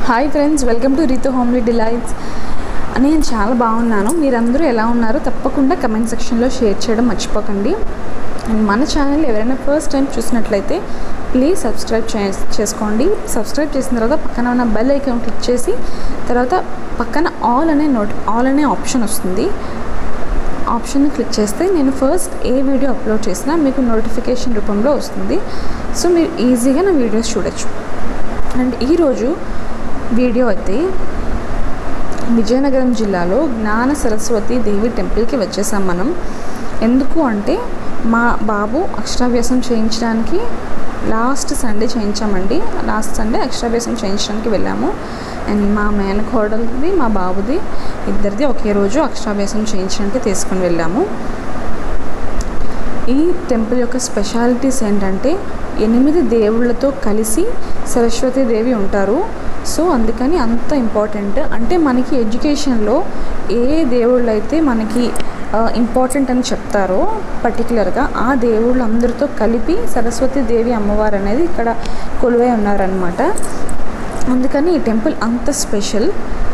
hi friends welcome to Ritu homely delights నేను చాలా బాగున్నాను మీరందరూ ఎలా ఉన్నారో తప్పకుండా కమెంట్ సెక్షన్లో షేర్ చేయడం మర్చిపోకండి అండ్ మన ఛానల్ ఎవరైనా ఫస్ట్ టైం చూసినట్లయితే ప్లీజ్ సబ్స్క్రైబ్ చే చేసుకోండి సబ్స్క్రైబ్ చేసిన తర్వాత పక్కన ఉన్న బెల్ ఐకాన్ క్లిక్ చేసి తర్వాత పక్కన ఆల్ అనే నోట్ ఆల్ అనే ఆప్షన్ వస్తుంది ఆప్షన్ క్లిక్ చేస్తే నేను ఫస్ట్ ఏ వీడియో అప్లోడ్ చేసినా మీకు నోటిఫికేషన్ రూపంలో వస్తుంది సో మీరు ఈజీగా నా వీడియోస్ చూడొచ్చు అండ్ ఈరోజు వీడియో అయితే విజయనగరం జిల్లాలో జ్ఞాన సరస్వతి దేవి టెంపుల్కి వచ్చేసాం మనం ఎందుకు అంటే మా బాబు అక్షరాభ్యాసం చేయించడానికి లాస్ట్ సండే చేయించామండి లాస్ట్ సండే అక్షరాభ్యాసం చేయించడానికి వెళ్ళాము అండ్ మా మేనకోడలిది మా బాబుది ఇద్దరిది ఒకే రోజు అక్షరాభ్యాసం చేయించడానికి తీసుకొని వెళ్ళాము ఈ టెంపుల్ యొక్క స్పెషాలిటీస్ ఏంటంటే ఎనిమిది దేవుళ్ళతో కలిసి సరస్వతీదేవి ఉంటారు సో అందుకని అంత ఇంపార్టెంట్ అంటే మనకి ఎడ్యుకేషన్లో ఏ దేవుళ్ళు అయితే మనకి ఇంపార్టెంట్ అని చెప్తారో పర్టికులర్గా ఆ దేవుళ్ళు అందరితో కలిపి సరస్వతీదేవి అమ్మవారు అనేది ఇక్కడ కొలువై ఉన్నారనమాట అందుకని ఈ టెంపుల్ అంత స్పెషల్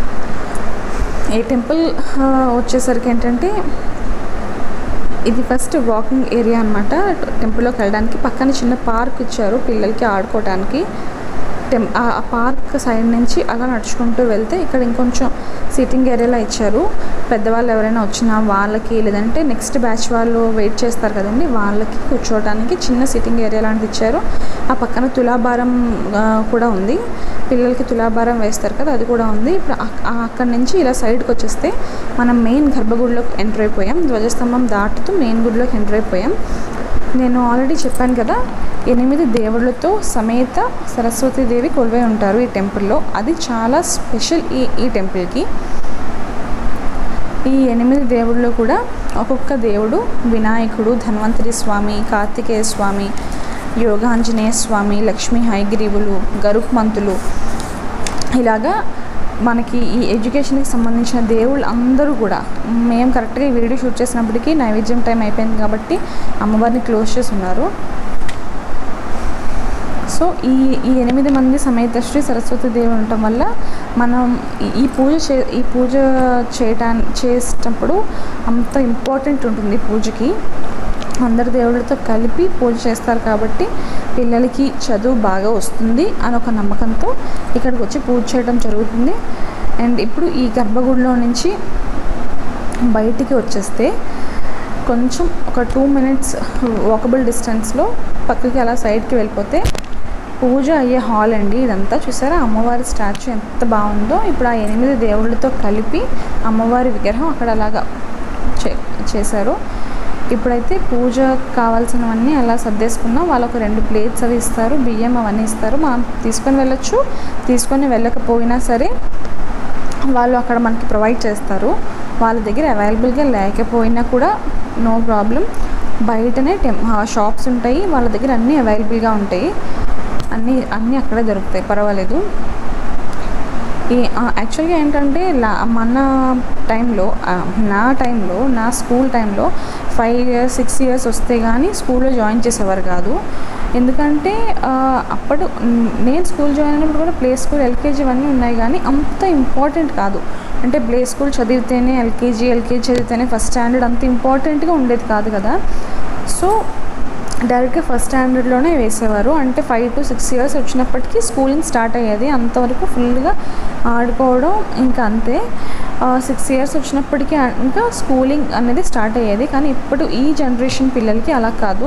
ఈ టెంపుల్ వచ్చేసరికి ఏంటంటే ఇది ఫస్ట్ వాకింగ్ ఏరియా అనమాట టెంపుల్లోకి వెళ్ళడానికి పక్కన చిన్న పార్క్ ఇచ్చారు పిల్లలకి ఆడుకోవడానికి టెం ఆ పార్క్ సైడ్ నుంచి అలా నడుచుకుంటూ వెళ్తే ఇక్కడ ఇంకొంచెం సిట్టింగ్ ఏరియాలో ఇచ్చారు పెద్దవాళ్ళు ఎవరైనా వచ్చినా వాళ్ళకి లేదంటే నెక్స్ట్ బ్యాచ్ వాళ్ళు వెయిట్ చేస్తారు కదండి వాళ్ళకి కూర్చోవడానికి చిన్న సిట్టింగ్ ఏరియా లాంటిది ఇచ్చారు ఆ పక్కన తులాభారం కూడా ఉంది పిల్లలకి తులాభారం వేస్తారు కదా అది కూడా ఉంది ఇప్పుడు అక్కడ నుంచి ఇలా సైడ్కి వచ్చేస్తే మనం మెయిన్ గర్భగుడిలోకి ఎంటర్ అయిపోయాం ధ్వజస్తంభం దాటుతూ మెయిన్ గుడిలోకి ఎంటర్ అయిపోయాం నేను ఆల్రెడీ చెప్పాను కదా ఎనిమిది దేవుళ్ళతో సమేత సరస్వతీదేవి కొలువై ఉంటారు ఈ టెంపుల్లో అది చాలా స్పెషల్ ఈ ఈ టెంపుల్కి ఈ ఎనిమిది దేవుళ్ళు కూడా ఒక్కొక్క దేవుడు వినాయకుడు ధన్వంతరి స్వామి కార్తికేయ స్వామి యోగాంజనేయ స్వామి లక్ష్మీ హైగ్రీవులు గరుక్మంతులు ఇలాగా మనకి ఈ ఎడ్యుకేషన్కి సంబంధించిన దేవుళ్ళు అందరూ కూడా మేము కరెక్ట్గా ఈ వీడియో షూట్ చేసినప్పటికీ నైవేద్యం టైం అయిపోయింది కాబట్టి అమ్మవారిని క్లోజ్ చేసి ఉన్నారు సో ఈ ఈ ఎనిమిది మంది సమేత శ్రీ సరస్వతి దేవి ఉండటం వల్ల మనం ఈ పూజ చే ఈ పూజ చేయటానికి చేసేటప్పుడు అంత ఇంపార్టెంట్ ఉంటుంది పూజకి అందరు దేవుళ్ళతో కలిపి పూజ చేస్తారు కాబట్టి పిల్లలకి చదువు బాగా వస్తుంది అని ఒక నమ్మకంతో ఇక్కడికి వచ్చి పూజ చేయడం జరుగుతుంది అండ్ ఇప్పుడు ఈ గర్భగుడిలో నుంచి బయటికి వచ్చేస్తే కొంచెం ఒక టూ మినిట్స్ వాకబుల్ డిస్టెన్స్లో పక్కకి అలా సైడ్కి వెళ్ళిపోతే పూజ అయ్యే హాల్ అండి ఇదంతా చూసారా అమ్మవారి స్టాచ్యూ ఎంత బాగుందో ఇప్పుడు ఆ ఎనిమిది దేవుళ్ళతో కలిపి అమ్మవారి విగ్రహం అక్కడ అలాగా చే చేశారు ఇప్పుడైతే పూజ కావాల్సినవన్నీ అలా సర్దేసుకున్నాం వాళ్ళకు రెండు ప్లేట్స్ అవి ఇస్తారు బియ్యం అవన్నీ ఇస్తారు మనం తీసుకొని వెళ్ళొచ్చు తీసుకొని వెళ్ళకపోయినా సరే వాళ్ళు అక్కడ మనకి ప్రొవైడ్ చేస్తారు వాళ్ళ దగ్గర అవైలబుల్గా లేకపోయినా కూడా నో ప్రాబ్లం బయటనే టెం షాప్స్ ఉంటాయి వాళ్ళ దగ్గర అన్నీ అవైలబుల్గా ఉంటాయి అన్నీ అన్నీ అక్కడే దొరుకుతాయి పర్వాలేదు ఈ యాక్చువల్గా ఏంటంటే మన టైంలో నా టైంలో నా స్కూల్ టైంలో ఫైవ్ ఇయర్స్ సిక్స్ ఇయర్స్ వస్తే కానీ స్కూల్లో జాయిన్ చేసేవారు కాదు ఎందుకంటే అప్పుడు నేను స్కూల్ జాయిన్ అయినప్పుడు కూడా ప్లే స్కూల్ ఎల్కేజీ ఇవన్నీ ఉన్నాయి కానీ అంత ఇంపార్టెంట్ కాదు అంటే ప్లే స్కూల్ చదివితేనే ఎల్కేజీ ఎల్కేజీ చదివితేనే ఫస్ట్ స్టాండర్డ్ అంత ఇంపార్టెంట్గా ఉండేది కాదు కదా సో డైరెక్ట్గా ఫస్ట్ స్టాండర్డ్లోనే వేసేవారు అంటే ఫైవ్ టు సిక్స్ ఇయర్స్ వచ్చినప్పటికీ స్కూలింగ్ స్టార్ట్ అయ్యేది అంతవరకు ఫుల్గా ఆడుకోవడం ఇంకా అంతే సిక్స్ ఇయర్స్ వచ్చినప్పటికీ ఇంకా స్కూలింగ్ అనేది స్టార్ట్ అయ్యేది కానీ ఇప్పుడు ఈ జనరేషన్ పిల్లలకి అలా కాదు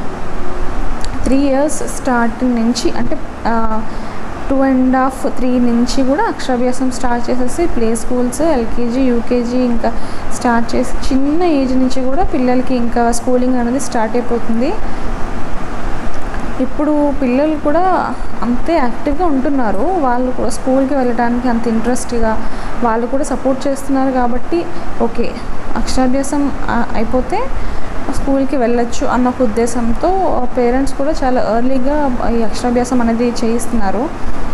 త్రీ ఇయర్స్ స్టార్టింగ్ నుంచి అంటే టూ అండ్ హాఫ్ త్రీ నుంచి కూడా అక్షరాభ్యాసం స్టార్ట్ చేసేసి ప్లే స్కూల్స్ ఎల్కేజీ యూకేజీ ఇంకా స్టార్ట్ చేసి చిన్న ఏజ్ నుంచి కూడా పిల్లలకి ఇంకా స్కూలింగ్ అనేది స్టార్ట్ అయిపోతుంది ఇప్పుడు పిల్లలు కూడా అంతే యాక్టివ్గా ఉంటున్నారు వాళ్ళు కూడా స్కూల్కి వెళ్ళడానికి అంత ఇంట్రెస్ట్గా వాళ్ళు కూడా సపోర్ట్ చేస్తున్నారు కాబట్టి ఓకే అక్షరాభ్యాసం అయిపోతే స్కూల్కి వెళ్ళొచ్చు అన్న ఒక ఉద్దేశంతో పేరెంట్స్ కూడా చాలా ఎర్లీగా ఈ అక్షరాభ్యాసం అనేది చేయిస్తున్నారు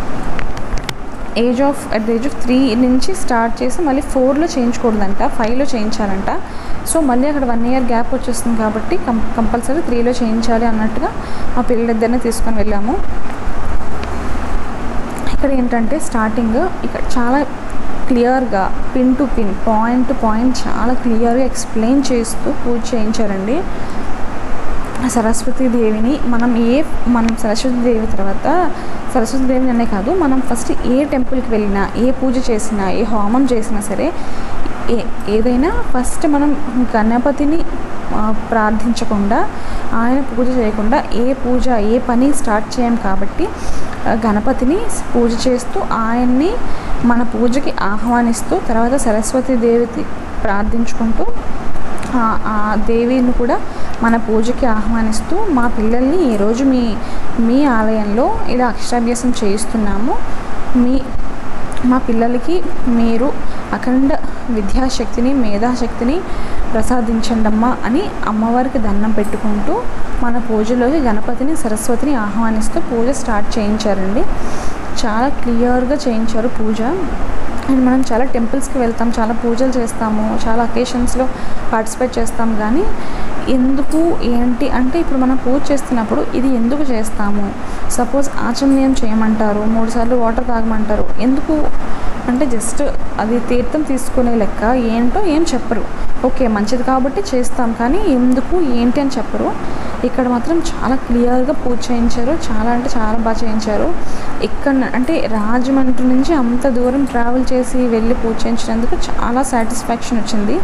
age of at the age of three నుంచి స్టార్ట్ చేసి మళ్ళీ ఫోర్లో చేయించకూడదంట ఫైవ్లో చేయించాలంట సో మళ్ళీ అక్కడ వన్ ఇయర్ గ్యాప్ వచ్చేస్తుంది కాబట్టి కం కంపల్సరీ త్రీలో చేయించాలి అన్నట్టుగా మా పిల్లలిద్దరిని తీసుకొని వెళ్ళాము ఇక్కడ ఇక్కడ ఏంటంటే స్టార్టింగ్ ఇక్కడ చాలా క్లియర్గా pin to pin point to point చాలా క్లియర్గా ఎక్స్ప్లెయిన్ చేస్తూ పూజ చేయించారండి సరస్వతి దేవిని మనం ఏ మనం సరస్వతి దేవి తర్వాత సరస్వతి దేవిని అనే కాదు మనం ఫస్ట్ ఏ టెంపుల్కి వెళ్ళినా ఏ పూజ చేసినా ఏ హోమం చేసినా సరే ఏ ఏదైనా ఫస్ట్ మనం గణపతిని ఆ, ప్రార్థించకుండా ఆయన పూజ చేయకుండా ఏ పూజ ఏ పని స్టార్ట్ చేయం కాబట్టి ఆ, గణపతిని పూజ చేస్తూ ఆయన్ని మన పూజకి ఆహ్వానిస్తూ తర్వాత సరస్వతి దేవికి ప్రార్థించుకుంటూ ఆ- ఆ దేవిని కూడా మన పూజకి ఆహ్వానిస్తూ మా పిల్లల్ని ఈరోజు మీ మీ ఆలయంలో ఇలా అక్షరాభ్యాసం చేయిస్తున్నాము మీ మా పిల్లలకి మీరు అఖండ విద్యాశక్తిని మేధాశక్తిని ప్రసాదించండమ్మా అని అమ్మవారికి దండం పెట్టుకుంటూ మన పూజలోకి గణపతిని సరస్వతిని ఆహ్వానిస్తూ పూజ స్టార్ట్ చేయించారండి చాలా క్లియర్గా చేయించారు పూజ అండ్ మనం చాలా టెంపుల్స్కి వెళ్తాం చాలా పూజలు చేస్తాము చాలా అకేషన్స్లో పార్టిసిపేట్ చేస్తాం కానీ ఎందుకు ఏంటి అంటే ఇప్పుడు మనం పూజ చేస్తున్నప్పుడు ఇది ఎందుకు చేస్తాము సపోజ్ ఆచమనీయం చేయమంటారు మూడు సార్లు వాటర్ తాగమంటారు ఎందుకు అంటే జస్ట్ అది తీర్థం తీసుకునే లెక్క ఏంటో ఏం చెప్పరు ఓకే మంచిది కాబట్టి చేస్తాం కానీ ఎందుకు ఏంటి అని చెప్పరు ఇక్కడ మాత్రం చాలా క్లియర్గా పూజ చేయించారు చాలా అంటే చాలా బాగా చేయించారు ఇక్కడ అంటే రాజమండ్రి నుంచి అంత దూరం ట్రావెల్ చేసి వెళ్ళి పూజ చేయించినందుకు చాలా సాటిస్ఫాక్షన్ వచ్చింది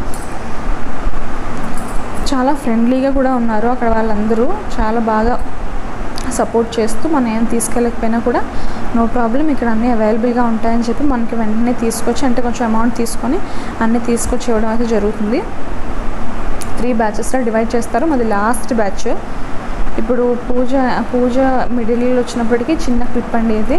చాలా ఫ్రెండ్లీగా కూడా ఉన్నారు అక్కడ వాళ్ళందరూ చాలా బాగా సపోర్ట్ చేస్తూ మనం ఏం తీసుకెళ్ళకపోయినా కూడా నో ప్రాబ్లం ఇక్కడ అన్నీ అవైలబుల్గా ఉంటాయని చెప్పి మనకి వెంటనే తీసుకొచ్చి అంటే కొంచెం అమౌంట్ తీసుకొని అన్నీ తీసుకొచ్చి ఇవ్వడం అయితే జరుగుతుంది త్రీ బ్యాచెస్లో డివైడ్ చేస్తారు మాది లాస్ట్ బ్యాచ్ ఇప్పుడు పూజ పూజ మిడిల్ వచ్చినప్పటికీ చిన్న క్లిప్ అండి ఇది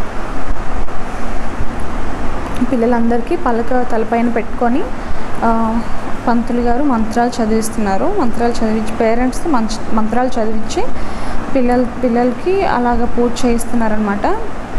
పిల్లలందరికీ పలక తలపైన పెట్టుకొని ఆ, పంతులు గారు మంత్రాలు చదివిస్తున్నారు మంత్రాలు చదివించి పేరెంట్స్ మంచి మంత్రాలు చదివించి పిల్లల పిల్లలకి అలాగ పూజ చేయిస్తున్నారనమాట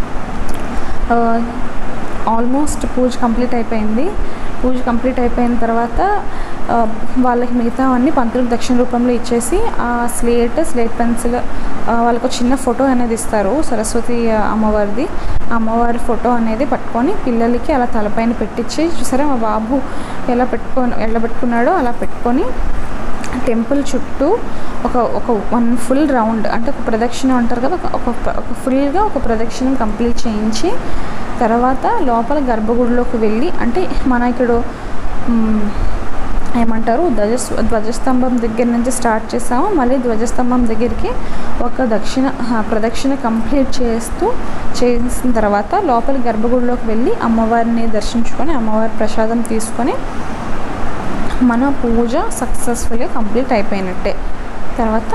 ఆల్మోస్ట్ పూజ కంప్లీట్ అయిపోయింది పూజ కంప్లీట్ అయిపోయిన తర్వాత ఆ, వాళ్ళకి మిగతా అన్ని పంతులకు దక్షిణ రూపంలో ఇచ్చేసి ఆ స్లేట్ స్లేట్ పెన్సిల్ ఆ, వాళ్ళకు ఒక చిన్న ఫోటో అనేది ఇస్తారు సరస్వతి అమ్మవారిది ఆ అమ్మవారి ఫోటో అనేది పట్టుకొని పిల్లలకి అలా తలపైన పెట్టించి చూసారా మా బాబు ఎలా పెట్టుకొని ఎలా పెట్టుకున్నాడో అలా పెట్టుకొని టెంపుల్ చుట్టూ ఒక ఒక వన్ ఫుల్ రౌండ్ అంటే ఒక ప్రదక్షిణ అంటారు కదా ఒక ఒక ఒక ఫుల్గా ఒక ప్రదక్షిణం కంప్లీట్ చేయించి తర్వాత లోపల గర్భగుడిలోకి వెళ్ళి అంటే మన ఇక్కడ మ్, ఏమంటారు ధ్వజ ధ్వజస్తంభం దగ్గర నుంచి స్టార్ట్ చేసాము మళ్ళీ ధ్వజస్తంభం దగ్గరికి ఒక దక్షిణ ఆ, ప్రదక్షిణ కంప్లీట్ చేస్తూ చేసిన తర్వాత లోపల గర్భగుడిలోకి వెళ్ళి అమ్మవారిని దర్శించుకొని అమ్మవారి ప్రసాదం తీసుకొని మన పూజ సక్సెస్ఫుల్గా కంప్లీట్ అయిపోయినట్టే తర్వాత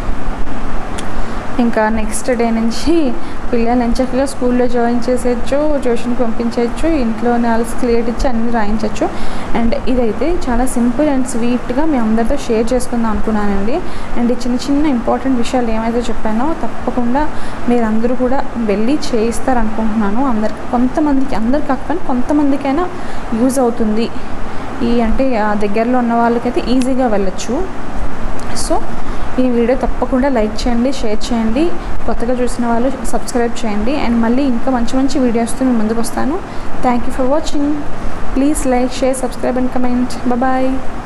ఇంకా నెక్స్ట్ డే నుంచి పిల్లల్ని చక్కగా స్కూల్లో జాయిన్ చేసేయచ్చు ట్యూషన్కి పంపించవచ్చు ఇంట్లోనే వాళ్ళకి క్లియర్ ఇచ్చి అన్ని రాయించవచ్చు అండ్ ఇదైతే చాలా సింపుల్ అండ్ స్వీట్గా మీ అందరితో షేర్ చేసుకుందాం అనుకున్నానండి అండ్ ఈ చిన్న చిన్న ఇంపార్టెంట్ విషయాలు ఏమైతే చెప్పానో తప్పకుండా మీరందరూ కూడా వెళ్ళి చేయిస్తారు అనుకుంటున్నాను అందరికి కొంతమందికి అందరు కాకపోయినా కొంతమందికైనా యూజ్ అవుతుంది ఈ అంటే ఆ దగ్గరలో ఉన్న వాళ్ళకైతే ఈజీగా వెళ్ళొచ్చు సో ఈ వీడియో తప్పకుండా లైక్ చేయండి షేర్ చేయండి కొత్తగా చూసిన వాళ్ళు సబ్స్క్రైబ్ చేయండి అండ్ మళ్ళీ ఇంకా మంచి మంచి వీడియోస్తో మీ ముందుకు వస్తాను thank you for watching please like share subscribe and comment bye